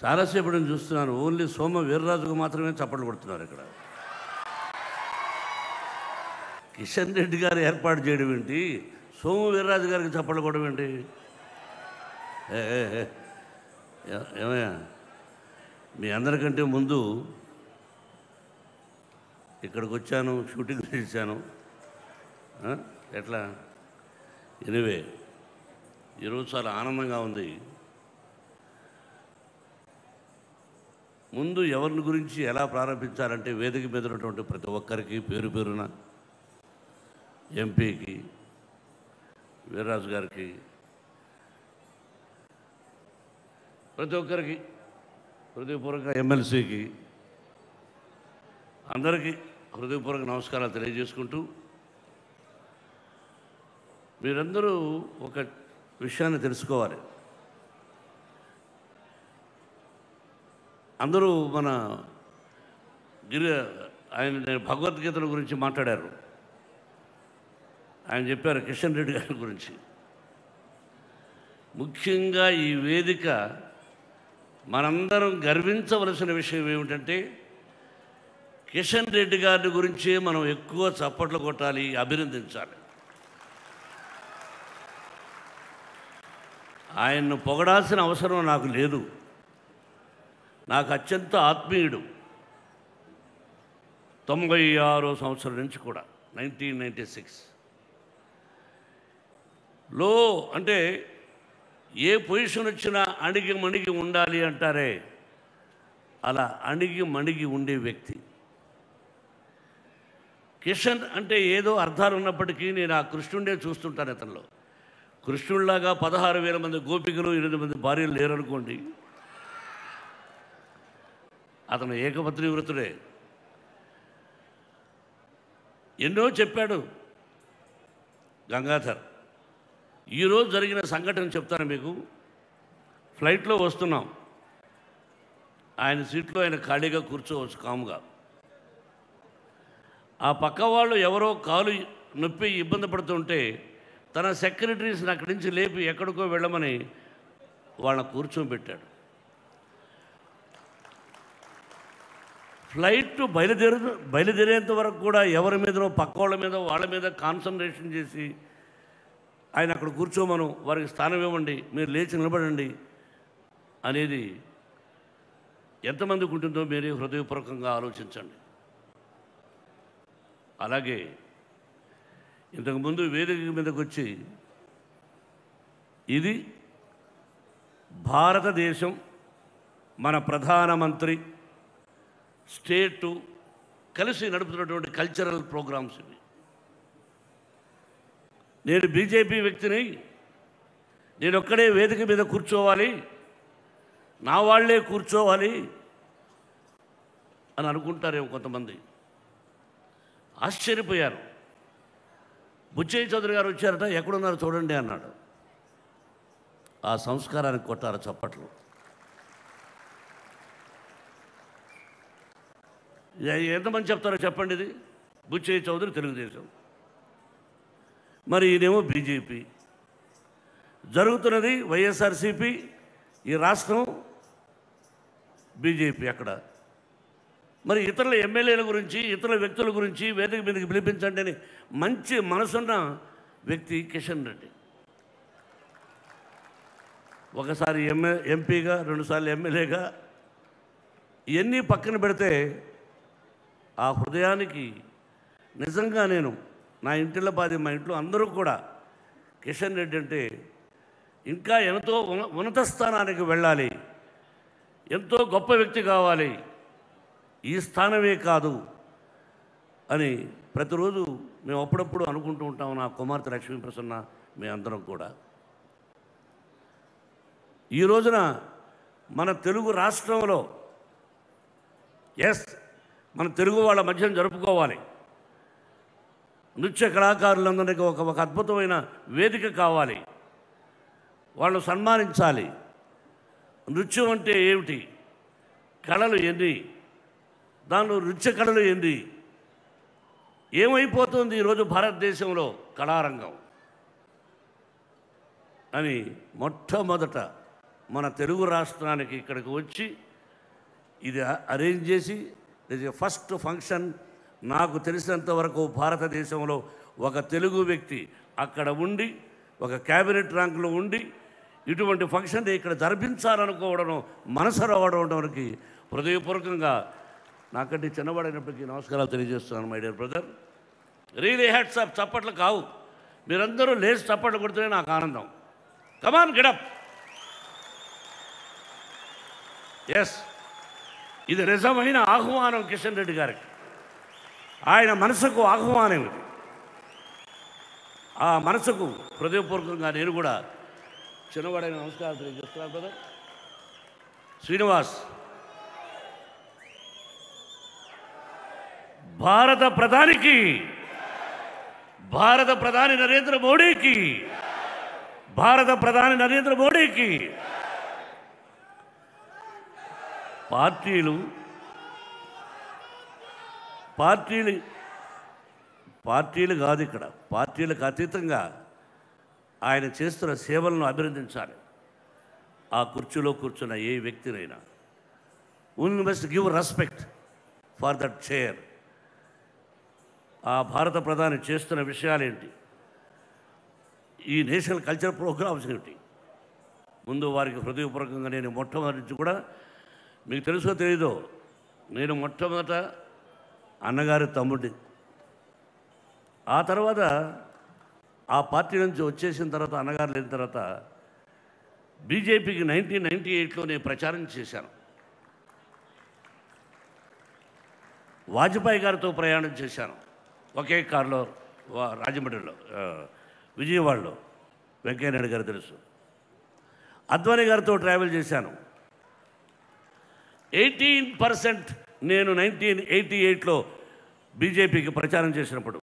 చాలాసేపు నేను చూస్తున్నాను ఓన్లీ సోమ వీర్రాజుకు మాత్రమే చప్పట్లు కొడుతున్నారు ఇక్కడ కిషన్ రెడ్డి గారు ఏర్పాటు చేయడం ఏంటి సోమ వీర్రాజు గారికి చప్పట్లు కొట్టడం ఏంటి ఏ, ఏ, ఏ. ఏ- ఏమయ్యా మీ అందరికంటే ముందు ఇక్కడికి వచ్చాను షూటింగ్ చేశాను ఆ? ఎట్లా ఎనివే ఈరోజు చాలా ఆనందంగా ఉంది ముందు ఎవరిని గురించి ఎలా ప్రారంభించాలంటే వేదిక మీద ఉన్నటువంటి ప్రతి ఒక్కరికి పేరు పేరున ఎంపీకి వీర్రాజు గారికి ప్రతి ఒక్కరికి హృదయపూర్వక ఎమ్మెల్సీకి అందరికీ హృదయపూర్వక నమస్కారాలు తెలియజేసుకుంటూ మీరందరూ ఒక విషయాన్ని తెలుసుకోవాలి అందరూ మన గిరి ఆయన నేను భగవద్గీతల గురించి మాట్లాడారు ఆయన చెప్పారు కిషన్ రెడ్డి గారి గురించి ముఖ్యంగా ఈ వేదిక మనందరం గర్వించవలసిన విషయం ఏమిటంటే కిషన్ రెడ్డి గారి గురించే మనం ఎక్కువ చప్పట్లు కొట్టాలి అభినందించాలి ఆయన్ను పొగడాల్సిన అవసరం నాకు లేదు నాకు అత్యంత ఆత్మీయుడు తొంభై ఆరో సంవత్సరం నుంచి కూడా నైన్టీన్ నైంటీ సిక్స్ లో అంటే ఏ పొజిషన్ వచ్చినా అణిగి మణిగి ఉండాలి అంటారే అలా అణిగి మణిగి ఉండే వ్యక్తి కిషన్ అంటే ఏదో అర్థాలు ఉన్నప్పటికీ నేను ఆ కృష్ణుడే చూస్తుంటాను అతనిలో కృష్ణుడిలాగా పదహారు వేల మంది గోపికలు ఎనిమిది మంది భార్యలు లేరనుకోండి అతను ఏకపత్ని వృతుడే ఎన్నో చెప్పాడు గంగాధర్ ఈరోజు జరిగిన సంఘటన చెప్తాను మీకు ఫ్లైట్లో వస్తున్నాం ఆయన సీట్లో ఆయన ఖాళీగా కూర్చోవచ్చు కాముగా ఆ పక్క వాళ్ళు ఎవరో కాలు నొప్పి ఇబ్బంది పడుతుంటే తన సెక్రటరీస్ని అక్కడి నుంచి లేపి ఎక్కడికో వెళ్ళమని వాళ్ళని కూర్చోబెట్టాడు ఫ్లైట్ బయలుదేరు బయలుదేరేంత వరకు కూడా ఎవరి మీదనో పక్క వాళ్ళ మీద వాళ్ళ మీద కాన్సన్ట్రేషన్ చేసి ఆయన అక్కడ కూర్చోమను వారికి స్థానం ఇవ్వండి మీరు లేచి నిలబడండి అనేది ఎంతమందికి ఉంటుందో మీరే హృదయపూర్వకంగా ఆలోచించండి అలాగే ఇంతకుముందు వేదిక మీదకి వచ్చి ఇది భారతదేశం మన ప్రధానమంత్రి స్టేటు కలిసి నడుపుతున్నటువంటి కల్చరల్ ప్రోగ్రామ్స్ ఇవి నేను బీజేపీ వ్యక్తిని నేను ఒక్కడే వేదిక మీద కూర్చోవాలి నా వాళ్ళే కూర్చోవాలి అని అనుకుంటారేమో కొంతమంది ఆశ్చర్యపోయారు బుచ్చయ్య చౌదరి గారు వచ్చారట ఎక్కడున్నారు చూడండి అన్నాడు ఆ సంస్కారానికి కొట్టారు చప్పట్లు ఎ- ఎంతమంది చెప్తారో చెప్పండి ఇది బుచ్చయ్య చౌదరి తెలుగుదేశం మరి ఈయనేమో బీజేపీ జరుగుతున్నది వైఎస్ఆర్సీపీ ఈ రాష్ట్రం బీజేపీ అక్కడ మరి ఇతరుల ఎమ్మెల్యేల గురించి ఇతర వ్యక్తుల గురించి వేదిక మీదకి పిలిపించండి అని మంచి మనసున్న వ్యక్తి కిషన్ రెడ్డి ఒకసారి ఎంఏ ఎంపీగా రెండుసార్లు ఎమ్మెల్యేగా ఇవన్నీ పక్కన పెడితే ఆ హృదయానికి నిజంగా నేను నా ఇంటిలో పాది మా ఇంట్లో అందరూ కూడా కిషన్ రెడ్డి అంటే ఇంకా ఎంతో ఉన్న- ఉన్నత స్థానానికి వెళ్ళాలి ఎంతో గొప్ప వ్యక్తి కావాలి ఈ స్థానమే కాదు అని ప్రతిరోజు మేము అప్పుడప్పుడు అనుకుంటూ ఉంటాం నా కుమార్తె లక్ష్మీ ప్రసన్న మీ అందరం కూడా ఈ రోజున మన తెలుగు రాష్ట్రంలో ఎస్ మన తెలుగు వాళ్ళ మధ్యన జరుపుకోవాలి నృత్య కళాకారులందరికీ ఒక ఒక అద్భుతమైన వేదిక కావాలి వాళ్ళు సన్మానించాలి నృత్యం అంటే ఏమిటి కళలు ఎన్ని దానిలో నృత్య కళలు ఏంటి ఏమైపోతుంది ఈరోజు భారతదేశంలో కళారంగం అని మొట్టమొదట మన తెలుగు రాష్ట్రానికి ఇక్కడికి వచ్చి ఇది అరేంజ్ చేసి ఇది ఫస్ట్ ఫంక్షన్ నాకు తెలిసినంత వరకు భారతదేశంలో ఒక తెలుగు వ్యక్తి అక్కడ ఉండి ఒక క్యాబినెట్ ర్యాంకులో ఉండి ఇటువంటి ఫంక్షన్ ఇక్కడ జరిపించాలనుకోవడం మనసు రావడానికి హృదయపూర్వకంగా నాకంటే చిన్నవాడైనప్పటికీ నమస్కారాలు తెలియజేస్తున్నాను my dear brother really hats off చప్పట్లు కావు మీరందరూ లేచి చప్పట్లు కొడితేనే నాకు ఆనందం కమాన్ గెడప్ ఎస్ ఇది నిజమైన ఆహ్వానం కిషన్ రెడ్డి గారికి ఆయన మనసుకు ఆహ్వానం ఇది ఆ మనసుకు హృదయపూర్వకంగా నేను కూడా చిన్నవాడైన నమస్కారం తెలియజేస్తున్నాను బ్రదర్ శ్రీనివాస్ భారత ప్రధానికి భారత ప్రధాని నరేంద్ర మోడీకి భారత ప్రధాని నరేంద్ర మోడీకి పార్టీలు పార్టీలు పార్టీలు కాదు ఇక్కడ పార్టీలకు అతీతంగా ఆయన చేస్తున్న సేవలను అభినందించాలి ఆ కుర్చీలో కూర్చున్న ఏ వ్యక్తినైనా one must give respect for that chair ఆ భారత ప్రధాని చేస్తున్న విషయాలేంటి ఈ నేషనల్ కల్చర్ ప్రోగ్రామ్స్ ఏమిటి ముందు వారికి హృదయపూర్వకంగా నేను మొట్టమొదటి నుంచి కూడా మీకు తెలుసో తెలీదో నేను మొట్టమొదట అన్నగారి తమ్ముడి ఆ తర్వాత ఆ పార్టీ నుంచి వచ్చేసిన తర్వాత అన్నగారు లేని తర్వాత బీజేపీకి నైన్టీన్ నైంటీ ఎయిట్లో నేను ప్రచారం చేశాను వాజ్పేయి గారితో ప్రయాణం చేశాను ఒకే కారులో వా- రాజమండ్రిలో ఆ, విజయవాడలో వెంకయ్యనాయుడు గారు తెలుసు అద్వానీ గారితో ట్రావెల్ చేశాను ఎయిటీన్ పర్సెంట్ నేను నైన్టీన్ ఎయిటీ ఎయిట్లో బీజేపీకి ప్రచారం చేసినప్పుడు